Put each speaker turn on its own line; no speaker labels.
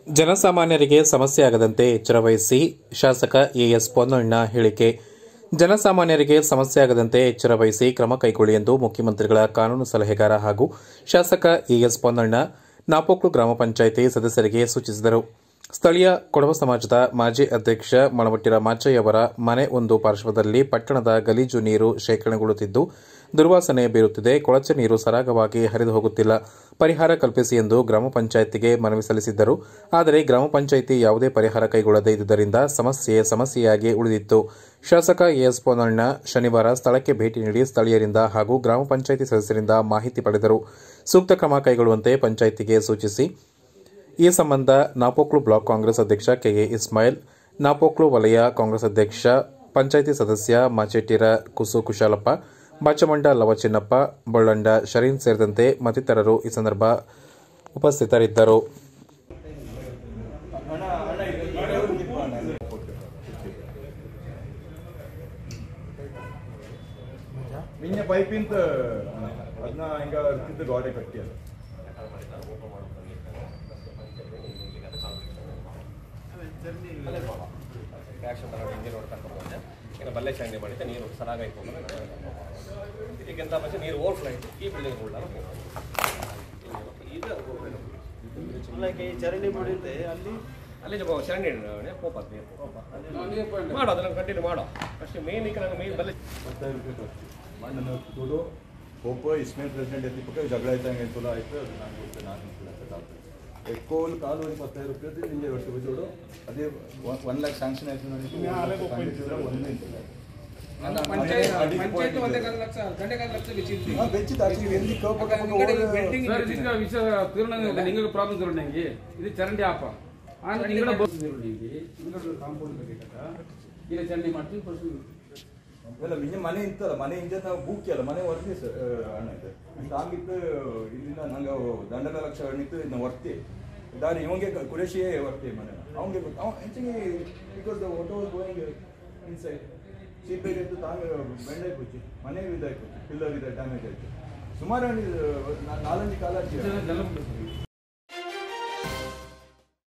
ಜನಸಾಮಾನ್ಯರಿಗೆ ಸಮಸ್ಯೆ ಆಗದಂತೆ ಎಚ್ಚರ ವಹಿಸಿ ಶಾಸಕ ಎಎಸ್ ಪೊನ್ನಣ್ಣ ಹೇಳಿಕೆ ಜನಸಾಮಾನ್ಯರಿಗೆ ಸಮಸ್ಯೆ ಆಗದಂತೆ ಎಚ್ಚರ ವಹಿಸಿ ಕ್ರಮ ಕೈಗೊಳ್ಳಿ ಎಂದು ಮುಖ್ಯಮಂತ್ರಿಗಳ ಕಾನೂನು ಸಲಹೆಗಾರ ಹಾಗೂ ಶಾಸಕ ಎಎಸ್ ಪೊನ್ನಣ್ಣ ನಾಪೋಕ್ಲು ಗ್ರಾಮ ಪಂಚಾಯಿತಿ ಸದಸ್ಯರಿಗೆ ಸೂಚಿಸಿದರು ಸ್ಥಳೀಯ ಕೊಡವ ಸಮಾಜದ ಮಾಜಿ ಅಧ್ಯಕ್ಷ ಮಳವಟ್ಟಿರ ಮಾಚಯ್ಯವರ ಮನೆ ಒಂದು ಪಾರ್ಶ್ವದಲ್ಲಿ ಪಟ್ಟಣದ ಗಲೀಜು ನೀರು ಶೇಖರಣೆಗೊಳ್ಳುತ್ತಿದ್ದು ದುರ್ವಾಸನೆ ಬೀರುತ್ತಿದೆ ಕೊಳಚೆ ನೀರು ಸರಾಗವಾಗಿ ಹರಿದು ಹೋಗುತ್ತಿಲ್ಲ ಪರಿಹಾರ ಕಲ್ಪಿಸಿ ಎಂದು ಗ್ರಾಮ ಪಂಚಾಯಿತಿಗೆ ಮನವಿ ಸಲ್ಲಿಸಿದ್ದರು ಆದರೆ ಗ್ರಾಮ ಪಂಚಾಯಿತಿ ಯಾವುದೇ ಪರಿಹಾರ ಕೈಗೊಳ್ಳದೇ ಇದ್ದುದರಿಂದ ಸಮಸ್ಯೆ ಸಮಸ್ಯೆಯಾಗಿ ಉಳಿದಿತ್ತು ಶಾಸಕ ಎಎಸ್ ಪೊನ್ನಣ್ಣ ಶನಿವಾರ ಸ್ಥಳಕ್ಕೆ ಭೇಟಿ ನೀಡಿ ಸ್ಥಳೀಯರಿಂದ ಹಾಗೂ ಗ್ರಾಮ ಪಂಚಾಯಿತಿ ಸದಸ್ಯರಿಂದ ಮಾಹಿತಿ ಪಡೆದರು ಸೂಕ್ತ ಕ್ರಮ ಕೈಗೊಳ್ಳುವಂತೆ ಪಂಚಾಯಿತಿಗೆ ಸೂಚಿಸಿ ಈ ಸಂಬಂಧ ನಾಪೋಕ್ಲು ಬ್ಲಾಕ್ ಕಾಂಗ್ರೆಸ್ ಅಧ್ಯಕ್ಷ ಕೆಎ ಇಸ್ಮಾಯಿಲ್ ನಾಪೋಕ್ಲು ವಲಯ ಕಾಂಗ್ರೆಸ್ ಅಧ್ಯಕ್ಷ ಪಂಚಾಯಿತಿ ಸದಸ್ಯ ಮಾಚೇಟಿರ ಕುಸು ಕುಶಾಲಪ್ಪ ಬಾಚಮಂಡ ಲವಚಿನ್ನಪ್ಪ ಬೊಳ್ಳಂಡ ಶರೀನ್ ಸೇರಿದಂತೆ ಮತ್ತಿತರರು ಈ ಸಂದರ್ಭ ಉಪಸ್ಥಿತರಿದ್ದರು
ನಿನ್ನೆ ಪೈಪಿಂದ ಅದನ್ನ ಹಿಂಗ ಇರ್ತಿದ್ದು ಗೋಡೆ ಕಟ್ಟಿ ಅದು
ರಿಯಾಕ್ಷನ್ ತಗೊಂಡು ಹಿಂಗೆ ನೋಡ್ಕೊಂಡು ಬಂದೆ ಈಗ ಬಲ್ಲೆ ಚಂಡಿ ಮಾಡಿದ್ದೆ ನೀರು ಸರಾಗ ಇಟ್ಕೊಂಡು ಇದಕ್ಕಿಂತ ಮುಂಚೆ ನೀರು ಓವರ್ಫ್ಲೋ ಆಯಿತು ಈ ಬಿಲ್ಡಿಂಗ್ ಉಳ್ಳಾರ ಇದು
ಚಿಲ್ಲಕ್ಕೆ ಈ ಚರಂಡಿ ಬಿಡಿದ್ದೆ ಅಲ್ಲಿ
ಅಲ್ಲಿ ಚರಂಡಿ ಕೋಪ ನೀರು ಮಾಡೋ ಅದನ್ನು ಕಂಟಿನ್ಯೂ ಮಾಡೋ ಅಷ್ಟೇ ಮೇನ್ ಈಗ ನಂಗೆ ಮೇನ್ ಬಲ್ಲೆ
ಮಣ್ಣನ್ನು ತುಡು ಒಬ್ಬ ಇಸ್ಮೇಲ್ ಪ್ರೆಸಿಡೆಂಟ್ ಎತ್ತಿಪಕ್ಕ ಜಗಳ ಆಯ್ತಂಗೆ ತುಲ ಆಯ್ತು ಅದು ನಾನು ಗೊತ್ತು ನಾನು ఎక్కువ కాలు పత్తై రూపాయలు నింజೆ ಒಟ್ಟು చూడు అదే వన్ ల్యాక్ శాంక్షన్ అవుతుంది
పంచాయతీ వంద కాదు లక్ష గంట కాదు లక్ష వెచ్చింది
ಬೆಚ್ಚಿ ದಾಚಿ ಎಲ್ಲಿ ಕಪ್ಪ
ಬಿಲ್ಡಿಂಗ್ ಸರ್ ಇದೀಗ ವಿಷಯ ತೀರ್ಮಾನ ನಿಂಗೆ ಪ್ರಾಬ್ಲಮ್ ತಿರುಗಿ ఇది ಚರಂಡಿ ಆಪ ಆನ್ ಇಂಗಡ ಬೋಸ್ ತಿರುಗಿ ಇಂಗಡ ಕಾಂಪೌಂಡ್ ಕಟ್ಟಿಕಟ ಇಲ್ಲ ಚರಂಡಿ ಮಾಡ್ತೀವಿ ಫಸ್ಟ್
ಅಲ್ಲ ಮಿಂಜೆ ಮನೆ ಇತ್ತಲ್ಲ ಮನೆ ಹಿಂದೆ ನಾವು ಬೂಕಿ ಅಲ್ಲ ಮನೆ ವರ್ತಿ ಅಣ್ಣ ಇದೆ ಹಂಗಿತ್ತು ಇಲ್ಲಿಂದ ನಂಗೆ ದಂಡಲ ಲಕ್ಷ ಹಣ್ಣಿತ್ತು ಇದನ್ನ ವರ್ತಿ ದಾರಿ ಇವಂಗೆ ಕುರೇಶಿಯೇ ವರ್ತಿ ಮನೆ ಅವಂಗೆ ಗೊತ್ತು ಅವ ಹೆಚ್ಚಿಗೆ because the auto going inside seepage ಇತ್ತು ತಾಂಗ ಬೆಂಡ್ ಆಯ್ತು ಮನೆ ಇದಾಯ್ತು ಪಿಲ್ಲರ್ ಇದೆ ಡ್ಯಾಮೇಜ್ ಆಯ್ತು ಸುಮಾರು ಹಣ್ಣು ನಾಲಂಜಿ ಕಾಲ
ಜನ